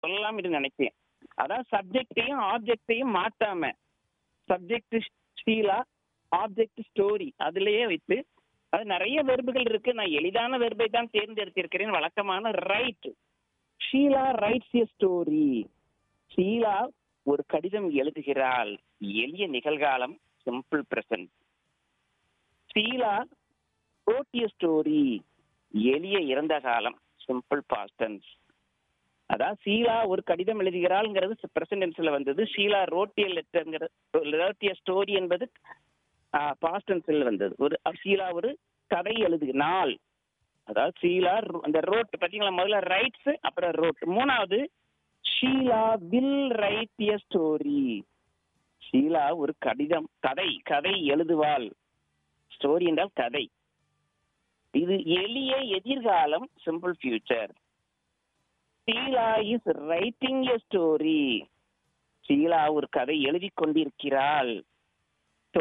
சொல்லலாம் என்று நினைச்சேன் அதான் சப்ஜெக்டையும் ஆப்ஜெக்டையும் மாத்தாம சப்ஜெக்ட் ஷீலா ஆப்ஜெக்ட் ஸ்டோரி அதுலயே வைத்து அது நிறைய வெர்புகள் இருக்கு நான் எளிதான வெர்பை தான் தேர்ந்தெடுத்திருக்கிறேன் வழக்கமான write Sheela writes a story Sheela ஒரு கடிதம் எழுதுகிறாள் எளிய நிகழ்காலம் simple present Sheela wrote a story எளிய இறந்த காலம் சிம்பிள் பாஸ்டன்ஸ் அதான் ஷீலா ஒரு கடிதம் எழுதுகிறாள்ங்கிறது பிரசன்டென்ஸ்ல வந்தது ஷீலா ரோட்டிய லெட்டர்ங்கிறது ரோட்டிய ஸ்டோரி என்பது பாஸ்டன்ஸ்ல வந்தது ஒரு ஷீலா ஒரு கதை எழுதுகிறாள் அதாவது ஷீலா அந்த ரோட் பாத்தீங்களா முதல்ல ரைட்ஸ் அப்புறம் ரோட் மூணாவது Sheela will write a story Sheela ஒரு கடிதம் கதை கதை எழுதுவாள் ஸ்டோரி என்றால் கதை இது எளிய எதிர்காலம் simple future Sheela is writing a story Sheela ஒரு கதை எழுதி கொண்டிருக்கிறாள்